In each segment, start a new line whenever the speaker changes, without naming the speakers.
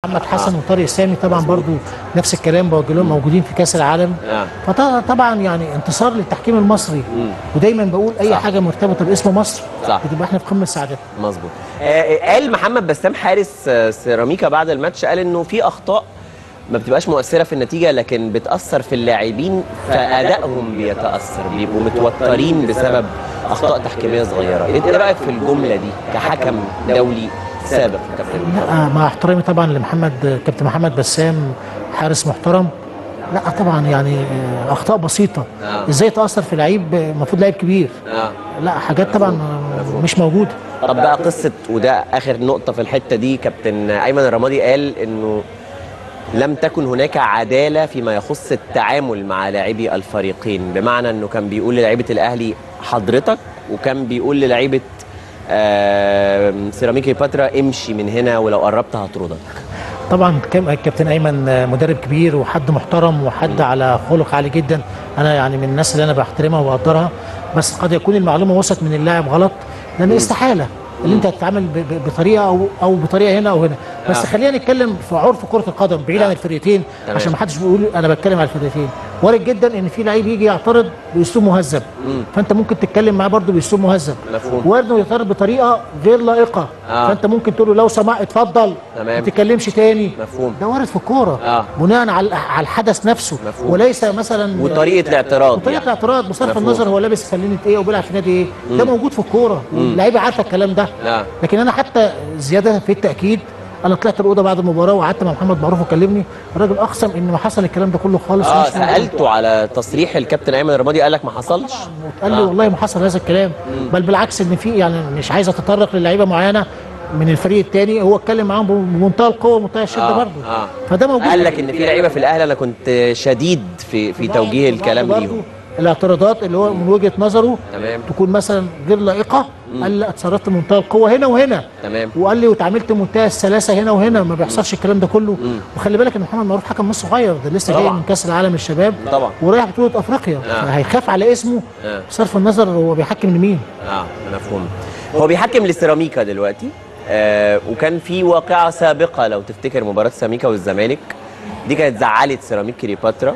محمد حسن وطارق سامي طبعا برضو نفس الكلام بوجه لهم موجودين في كاس العالم
آه.
فطبعا يعني انتصار للتحكيم المصري ودايما بقول اي
صح.
حاجه مرتبطه باسم مصر
صح.
بتبقى احنا في قمه سعادتنا
مظبوط آه قال محمد بسام حارس آه، سيراميكا بعد الماتش قال انه في اخطاء ما بتبقاش مؤثره في النتيجه لكن بتاثر في اللاعبين فادائهم بيتاثر بيبقوا متوترين بسبب اخطاء تحكيميه صغيره انت ايه رايك في الجمله دي كحكم دولي سابق كابتن
لا مع احترامي طبعا لمحمد كابتن محمد بسام حارس محترم لا طبعا يعني آه، اخطاء بسيطه
آه.
ازاي تاثر في لعيب آه، المفروض لعيب كبير
اه
لا حاجات طبعا آه، مش موجوده
طب بقى قصه وده اخر نقطه في الحته دي كابتن ايمن الرمادي قال انه لم تكن هناك عداله فيما يخص التعامل مع لاعبي الفريقين بمعنى انه كان بيقول للاعيبه الاهلي حضرتك وكان بيقول للاعيبه آه سيراميكا باترا امشي من هنا ولو قربت هطردك
طبعا كم- الكابتن ايمن آه، مدرب كبير وحد محترم وحد على خلق عالي جدا انا يعني من الناس اللي انا بحترمها وبقدرها بس قد يكون المعلومه وصلت من اللاعب غلط لان استحاله اللي انت تتعامل ب- ب- بطريقه او او بطريقه هنا او هنا بس
آه.
خلينا نتكلم في عرف كره القدم بعيد عن الفرقتين
تمام.
عشان ما حدش بيقول انا بتكلم على الفرقتين وارد جدا ان في لعيب يجي يعترض باسلوب مهذب فانت ممكن تتكلم معاه برده باسلوب مهذب
مفهوم.
وارد انه يعترض بطريقه غير لائقه
آه.
فانت ممكن تقول له لو سمحت اتفضل
تمام.
ما تتكلمش تاني
مفهوم.
ده وارد في الكوره
آه.
بناء على على الحدث نفسه
مفهوم.
وليس مثلا
وطريقه الاعتراض
وطريقه
يعني.
الاعتراض بصرف
مفهوم.
النظر هو لابس فلينه ايه وبيلعب في نادي ايه ده موجود في الكوره واللعيبه عارفه الكلام ده
آه.
لكن انا حتى زياده في التاكيد انا طلعت الاوضه بعد المباراه وقعدت مع محمد معروف وكلمني الراجل اقسم ان ما حصل الكلام ده كله خالص
اه
ومش موجود.
سالته على تصريح الكابتن ايمن الرمادي قال لك ما حصلش
قال لي
آه.
والله ما حصل هذا الكلام بل بالعكس ان في يعني مش عايز اتطرق للعيبه معينه من الفريق الثاني هو اتكلم معاهم بمنتهى القوه ومنتهى الشده
آه،
برضه
آه.
فده موجود
قال لك ان في لعيبه في الاهلي انا كنت شديد في في توجيه الكلام
برضه
ليهم
الاعتراضات اللي هو من وجهه نظره
تمام.
تكون مثلا غير لائقه قال لي اتصرفت بمنتهى القوه هنا وهنا
تمام
وقال لي واتعاملت بمنتهى السلاسه هنا وهنا ما بيحصلش الكلام ده كله وخلي بالك ان محمد معروف حكم مش صغير ده لسه جاي
طبعا.
من كاس العالم الشباب
طبعا.
ورايح بطوله افريقيا
آه.
فهيخاف على اسمه
آه.
بصرف النظر هو بيحكم لمين
اه مفهوم هو بيحكم لسيراميكا دلوقتي آه وكان في واقعه سابقه لو تفتكر مباراه سيراميكا والزمالك دي كانت زعلت سيراميك كليوباترا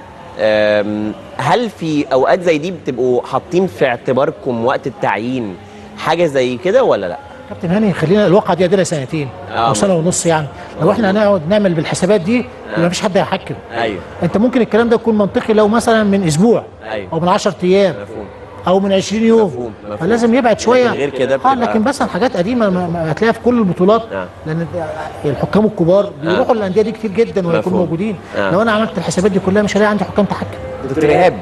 آم، هل في اوقات زي دي بتبقوا حاطين في اعتباركم وقت التعيين حاجه زي كده ولا لا
كابتن هاني خلينا الواقعه دي اديلها سنتين
آه.
او سنه ونص يعني لو احنا هنقعد نعمل بالحسابات دي يبقى مفيش حد هيحكم
ايوه
انت ممكن الكلام ده يكون منطقي لو مثلا من اسبوع
أيوة.
او من 10 ايام
مفهوم
او من 20 يوم
مفهوم، مفهوم.
فلازم يبعد شويه
لكن غير كده
اه
بتبقى-
لكن مثلا حاجات قديمه ما- ما هتلاقيها في كل البطولات
آه.
لان الحكام الكبار بيروحوا الانديه دي كتير جدا وهيكونوا
مفهوم.
موجودين
آه.
لو انا عملت الحسابات دي كلها مش هلاقي عندي حكام تحكم
دكتور ايهاب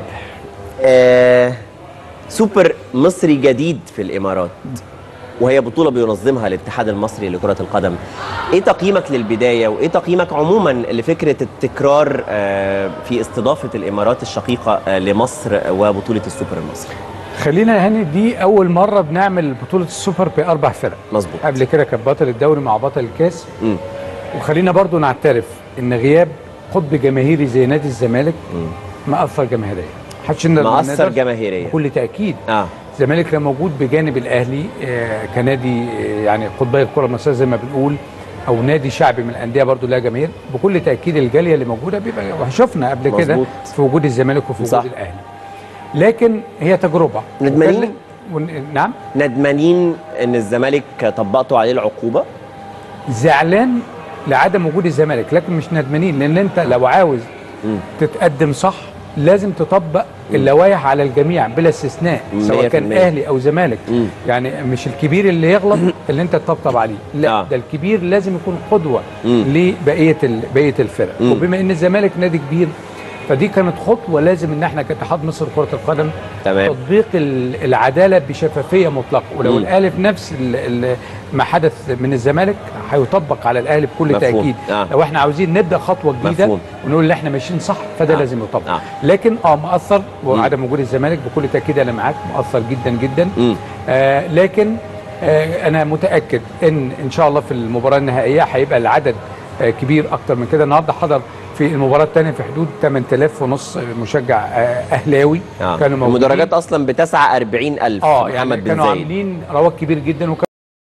آه سوبر مصري جديد في الامارات وهي بطولة بينظمها الاتحاد المصري لكرة القدم. ايه تقييمك للبداية وايه تقييمك عموما لفكرة التكرار آه في استضافة الامارات الشقيقة آه لمصر وبطولة السوبر المصري؟
خلينا يا هاني دي اول مره بنعمل بطوله السوبر باربع فرق
مظبوط.
قبل كده كان بطل الدوري مع بطل الكاس
مم.
وخلينا برضو نعترف ان غياب قطب جماهيري زي نادي الزمالك مأثر جماهيريا محدش نقدر
مأثر
نقدر
جماهيريا.
بكل تاكيد
اه
الزمالك كان موجود بجانب الاهلي آه، كنادي آه، يعني قطبي الكره المصريه زي ما بنقول او نادي شعبي من الانديه برضو لها جماهير بكل تاكيد الجاليه اللي موجوده بيبقى وشفنا قبل كده
مظبوط.
في وجود الزمالك وفي
صح.
وجود الاهلي لكن هي تجربه
ندمانين؟
وكان- ون... نعم
ندمانين ان الزمالك طبقتوا عليه العقوبة؟
زعلان لعدم وجود الزمالك لكن مش ندمانين لان انت لو عاوز تتقدم صح لازم تطبق اللوائح على الجميع بلا استثناء سواء كان
100%.
اهلي او زمالك
مم.
يعني مش الكبير اللي يغلط اللي انت تطبطب عليه لا
آه.
ده الكبير لازم يكون قدوه
مم.
لبقيه ال... بقيه الفرق
مم.
وبما ان الزمالك نادي كبير فدي كانت خطوه لازم ان احنا كاتحاد مصر لكره القدم
تمام.
تطبيق ال- العداله بشفافيه مطلقه ولو
مم.
الاهلي في نفس ال- ال- ما حدث من الزمالك هيطبق على الاهلي بكل
مفهوم.
تاكيد
آه.
لو احنا عاوزين نبدا خطوه جديده
مفهوم.
ونقول ان احنا ماشيين صح فده
آه.
لازم يطبق
آه.
لكن اه مؤثر وعدم وجود الزمالك بكل تاكيد انا معاك مؤثر جدا جدا
مم.
آه لكن آه انا متاكد ان ان شاء الله في المباراه النهائيه هيبقى العدد آه كبير اكتر من كده النهارده حضر في المباراه الثانيه في حدود 8000 ونص مشجع آه اهلاوي
آه.
كانوا موجودين
المدرجات اصلا بتسعى 40000
اه
محمد
يعني
بن
كانوا
زايد.
عاملين رواج كبير جدا وكانوا